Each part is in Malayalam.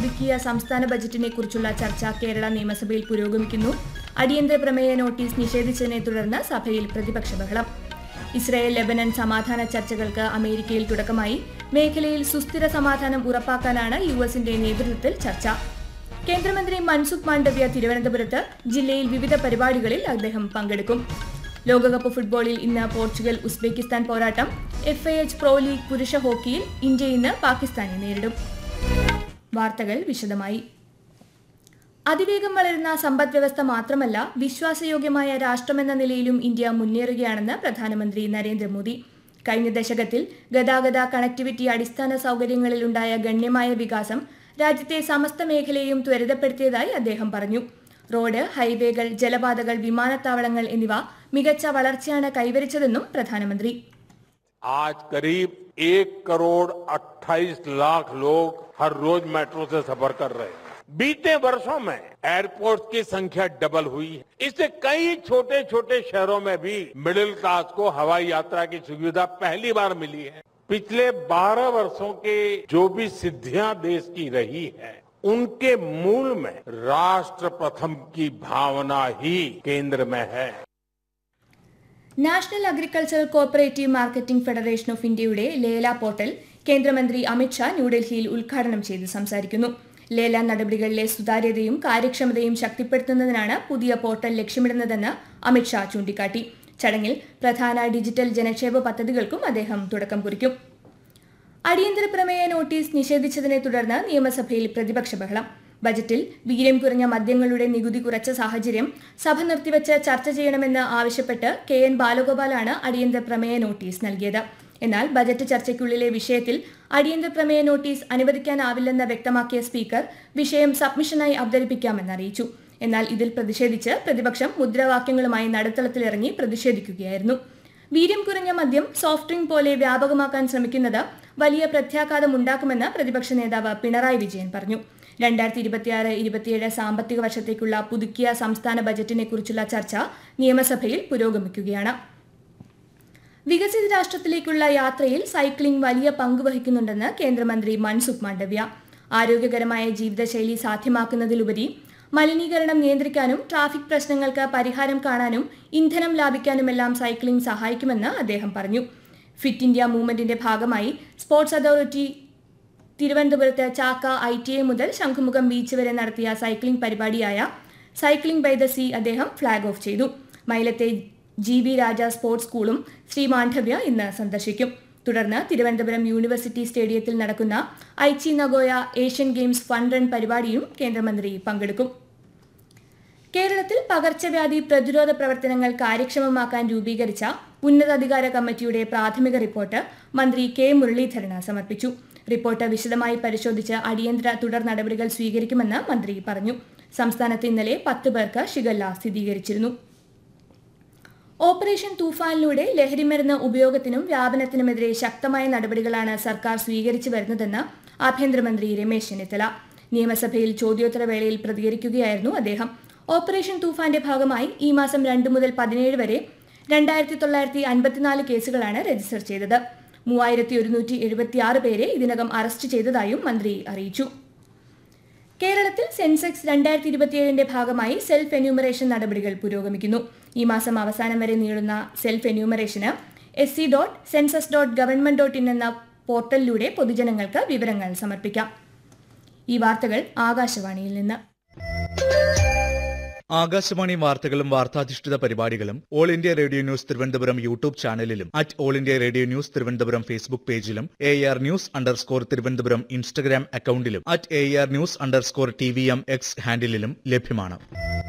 പുതുക്കിയ സംസ്ഥാന ബജറ്റിനെ കുറിച്ചുള്ള ചർച്ച കേരള നിയമസഭയിൽ പുരോഗമിക്കുന്നു അടിയന്തര പ്രമേയ നോട്ടീസ് നിഷേധിച്ചതിനെ തുടർന്ന് സഭയിൽ പ്രതിപക്ഷ ബഹളം ഇസ്രായേൽ ലെബനൻ സമാധാന ചർച്ചകൾക്ക് അമേരിക്കയിൽ തുടക്കമായി മേഖലയിൽ സുസ്ഥിര സമാധാനം ഉറപ്പാക്കാനാണ് യു എസിന്റെ നേതൃത്വത്തിൽ ചർച്ച കേന്ദ്രമന്ത്രി മൻസുഖ് മാണ്ഡവ്യ തിരുവനന്തപുരത്ത് ജില്ലയിൽ വിവിധ പരിപാടികളിൽ അദ്ദേഹം പങ്കെടുക്കും ലോകകപ്പ് ഫുട്ബോളിൽ ഇന്ന് പോർച്ചുഗൽ ഉസ്ബെക്കിസ്ഥാൻ പോരാട്ടം F I H pro league പുരുഷ ഹോക്കിയിൽ ഇന്ത്യ ഇന്ന് പാകിസ്ഥാനെ നേരിടും വാർത്തകൾ വിശദമായി അതിവേഗം വളരുന്ന സമ്പദ് വ്യവസ്ഥ മാത്രമല്ല വിശ്വാസയോഗ്യമായ രാഷ്ട്രമെന്ന നിലയിലും ഇന്ത്യ മുന്നേറുകയാണെന്ന് പ്രധാനമന്ത്രി നരേന്ദ്രമോദി കഴിഞ്ഞ ദശകത്തിൽ ഗതാഗത കണക്ടിവിറ്റി അടിസ്ഥാന സൗകര്യങ്ങളിൽ ഉണ്ടായ ഗണ്യമായ വികാസം രാജ്യത്തെ സമസ്ത മേഖലയും ത്വരിതപ്പെടുത്തിയതായി അദ്ദേഹം പറഞ്ഞു റോഡ് ഹൈവേകൾ ജലപാതകൾ വിമാനത്താവളങ്ങൾ എന്നിവ മികച്ച വളർച്ചയാണ് കൈവരിച്ചതെന്നും പ്രധാനമന്ത്രി आज करीब एक करोड़ 28 लाख लोग हर रोज मेट्रो से सफर कर रहे हैं बीते वर्षों में एयरपोर्ट की संख्या डबल हुई है इससे कई छोटे छोटे शहरों में भी मिडिल क्लास को हवाई यात्रा की सुविधा पहली बार मिली है पिछले 12 वर्षों के जो भी सिद्धियां देश की रही है उनके मूल में राष्ट्र प्रथम की भावना ही केंद्र में है national agricultural cooperative marketing federation of ഇന്ത്യയുടെ ലേല പോർട്ടൽ കേന്ദ്രമന്ത്രി അമിത്ഷാ ന്യൂഡൽഹിയിൽ ഉദ്ഘാടനം ചെയ്ത് സംസാരിക്കുന്നു ലേല നടപടികളിലെ സുതാര്യതയും കാര്യക്ഷമതയും ശക്തിപ്പെടുത്തുന്നതിനാണ് പുതിയ പോർട്ടൽ ലക്ഷ്യമിടുന്നതെന്ന് അമിത്ഷാ ചൂണ്ടിക്കാട്ടി ചടങ്ങിൽ പ്രധാന ഡിജിറ്റൽ ജനക്ഷേമ പദ്ധതികൾക്കും അദ്ദേഹം തുടക്കം കുറിക്കും അടിയന്തര പ്രമേയ നോട്ടീസ് നിഷേധിച്ചതിനെ തുടർന്ന് നിയമസഭയിൽ പ്രതിപക്ഷ ബഹളം ബജറ്റിൽ വീര്യം കുറഞ്ഞ മദ്യങ്ങളുടെ നികുതി കുറച്ച സാഹചര്യം സഭ നിർത്തിവച്ച് ചർച്ച ചെയ്യണമെന്ന് ആവശ്യപ്പെട്ട് കെ എൻ ബാലഗോപാലാണ് അടിയന്തര പ്രമേയ നോട്ടീസ് നൽകിയത് എന്നാൽ ബജറ്റ് ചർച്ചയ്ക്കുള്ളിലെ വിഷയത്തിൽ അടിയന്തര പ്രമേയ നോട്ടീസ് അനുവദിക്കാനാവില്ലെന്ന് വ്യക്തമാക്കിയ സ്പീക്കർ വിഷയം സബ്മിഷനായി അവതരിപ്പിക്കാമെന്ന് അറിയിച്ചു എന്നാൽ ഇതിൽ പ്രതിഷേധിച്ച് പ്രതിപക്ഷം മുദ്രാവാക്യങ്ങളുമായി നടുത്തളത്തിലിറങ്ങി പ്രതിഷേധിക്കുകയായിരുന്നു വീര്യം കുറഞ്ഞ മദ്യം സോഫ്റ്റ് ഡ്രിങ്ക് പോലെ വ്യാപകമാക്കാൻ ശ്രമിക്കുന്നത് വലിയ പ്രത്യാഘാതം ഉണ്ടാക്കുമെന്ന് പ്രതിപക്ഷ നേതാവ് പിണറായി വിജയൻ പറഞ്ഞു രണ്ടായിരത്തി ഇരുപത്തിയാറ് ഇരുപത്തിയേഴ് സാമ്പത്തിക വർഷത്തേക്കുള്ള പുതുക്കിയ സംസ്ഥാന ബജറ്റിനെ കുറിച്ചുള്ള ചർച്ച നിയമസഭയിൽ പുരോഗമിക്കുകയാണ് വികസിത രാഷ്ട്രത്തിലേക്കുള്ള യാത്രയിൽ സൈക്ലിംഗ് വലിയ പങ്ക് വഹിക്കുന്നുണ്ടെന്ന് കേന്ദ്രമന്ത്രി മൻസുഖ് മാണ്ഡവ്യ ആരോഗ്യകരമായ ജീവിതശൈലി സാധ്യമാക്കുന്നതിലുപരി മലിനീകരണം നിയന്ത്രിക്കാനും ട്രാഫിക് പ്രശ്നങ്ങൾക്ക് പരിഹാരം കാണാനും ഇന്ധനം ലാഭിക്കാനുമെല്ലാം സൈക്ലിംഗ് സഹായിക്കുമെന്ന് അദ്ദേഹം പറഞ്ഞു ഫിറ്റ് ഇന്ത്യ മൂവ്മെന്റിന്റെ ഭാഗമായി സ്പോർട്സ് അതോറിറ്റി തിരുവനന്തപുരത്ത് ചാക്ക ഐ ടി ഐ മുതൽ ശംഖുമുഖം ബീച്ച് വരെ നടത്തിയ സൈക്ലിംഗ് പരിപാടിയായ സൈക്ലിംഗ് ബൈ ദ സീ അദ്ദേഹം ഫ്ളാഗ് ഓഫ് ചെയ്തു മൈലത്തെ ജി വി രാജ സ്പോർട്സ് സ്കൂളും ശ്രീ മാണ്ഡവ്യ ഇന്ന് സന്ദർശിക്കും തുടർന്ന് തിരുവനന്തപുരം യൂണിവേഴ്സിറ്റി സ്റ്റേഡിയത്തിൽ നടക്കുന്ന Aichi Nagoya Asian games fun run പരിപാടിയും കേന്ദ്രമന്ത്രി പങ്കെടുക്കും കേരളത്തിൽ പകർച്ചവ്യാധി പ്രതിരോധ പ്രവർത്തനങ്ങൾ കാര്യക്ഷമമാക്കാൻ രൂപീകരിച്ച ഉന്നതാധികാര കമ്മിറ്റിയുടെ പ്രാഥമിക റിപ്പോർട്ട് മന്ത്രി കെ മുരളീധരന് സമർപ്പിച്ചു റിപ്പോർട്ട് വിശദമായി പരിശോധിച്ച് അടിയന്തര തുടർ നടപടികൾ സ്വീകരിക്കുമെന്ന് മന്ത്രി പറഞ്ഞു സംസ്ഥാനത്ത് ഇന്നലെ പത്ത് പേർക്ക് ഷിഗല്ല സ്ഥിരീകരിച്ചിരുന്നു ഓപ്പറേഷൻ തൂഫാനിലൂടെ ലഹരിമരുന്ന് ഉപയോഗത്തിനും വ്യാപനത്തിനുമെതിരെ ശക്തമായ നടപടികളാണ് സർക്കാർ സ്വീകരിച്ചു വരുന്നതെന്ന് ആഭ്യന്തരമന്ത്രി രമേശ് ചെന്നിത്തല നിയമസഭയിൽ ചോദ്യോത്തരവേളയിൽ പ്രതികരിക്കുകയായിരുന്നു അദ്ദേഹം ഓപ്പറേഷൻ തൂഫാന്റെ ഭാഗമായി ഈ മാസം രണ്ട് മുതൽ പതിനേഴ് വരെ രണ്ടായിരത്തി തൊള്ളായിരത്തി അൻപത്തിനാല് കേസുകളാണ് രജിസ്റ്റർ ചെയ്തത് മൂവായിരത്തി ഒരുന്നൂറ്റി എഴുപത്തിയാറ് പേരെ ഇതിനകം അറസ്റ്റ് ചെയ്തതായും മന്ത്രി അറിയിച്ചു കേരളത്തിൽ സെൻസെക്സ് രണ്ടായിരത്തി ഇരുപത്തിയേഴിന്റെ ഭാഗമായി സെൽഫ് എന്യൂമറേഷൻ നടപടികൾ പുരോഗമിക്കുന്നു ഈ മാസം അവസാനം വരെ നീളുന്ന സെൽഫ് എന്യൂമറേഷന് S C dot census dot government dot in എന്ന പോർട്ടലിലൂടെ പൊതുജനങ്ങൾക്ക് വിവരങ്ങൾ സമർപ്പിക്കാം ഈ വാർത്തകൾ ആകാശവാണിയിൽ നിന്ന് ആകാശവാണി വാർത്തകളും വാർത്താധിഷ്ഠിത പരിപാടികളും All India Radio news Thiruvananthapuram YouTube ചാനലിലും at All India Radio news Thiruvananthapuram Facebook പേജിലും A R news underscore Thiruvananthapuram Instagram അക്കൌണ്ടിലും at A R news underscore T V M X ഹാൻഡിലും ലഭ്യമാണ്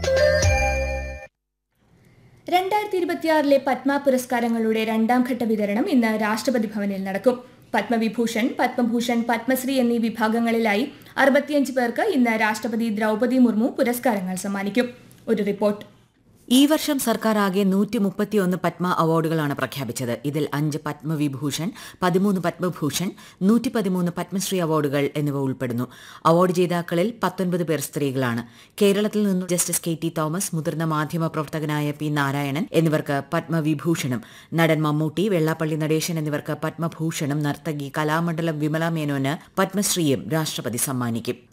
രണ്ടായിരത്തി ഇരുപത്തിയാറിലെ പത്മ പുരസ്കാരങ്ങളുടെ രണ്ടാം ഘട്ട വിതരണം ഇന്ന് രാഷ്ട്രപതി ഭവനിൽ നടക്കും പത്മവിഭൂഷൺ പത്മഭൂഷൺ പത്മശ്രീ എന്നീ വിഭാഗങ്ങളിലായി അറുപത്തിയഞ്ച് പേർക്ക് ഇന്ന് രാഷ്ട്രപതി ദ്രൗപദി മുർമു പുരസ്കാരങ്ങൾ സമ്മാനിക്കും ഒരു റിപ്പോർട്ട് ഈ വർഷം സർക്കാർ ആകെ നൂറ്റി മുപ്പത്തിയൊന്ന് പത്മ അവാർഡുകളാണ് പ്രഖ്യാപിച്ചത് ഇതിൽ അഞ്ച് പത്മവിഭൂഷൺ പതിമൂന്ന് പത്മഭൂഷൺ നൂറ്റി പതിമൂന്ന് പത്മശ്രീ അവാർഡുകൾ എന്നിവ ഉൾപ്പെടുന്നു അവാർഡ് ജേതാക്കളിൽ പത്തൊൻപത് പേർ സ്ത്രീകളാണ് കേരളത്തിൽ നിന്നും ജസ്റ്റിസ് കെ ടി തോമസ് മുതിർന്ന മാധ്യമ പ്രവർത്തകനായ പി നാരായണൻ എന്നിവർക്ക് പത്മവിഭൂഷണും നടൻ മമ്മൂട്ടി വെള്ളാപ്പള്ളി നടേശൻ എന്നിവർക്ക് പത്മഭൂഷണും നർത്തകി കലാമണ്ഡലം വിമല മേനോന് പത്മശ്രീയും രാഷ്ട്രപതി സമ്മാനിക്കും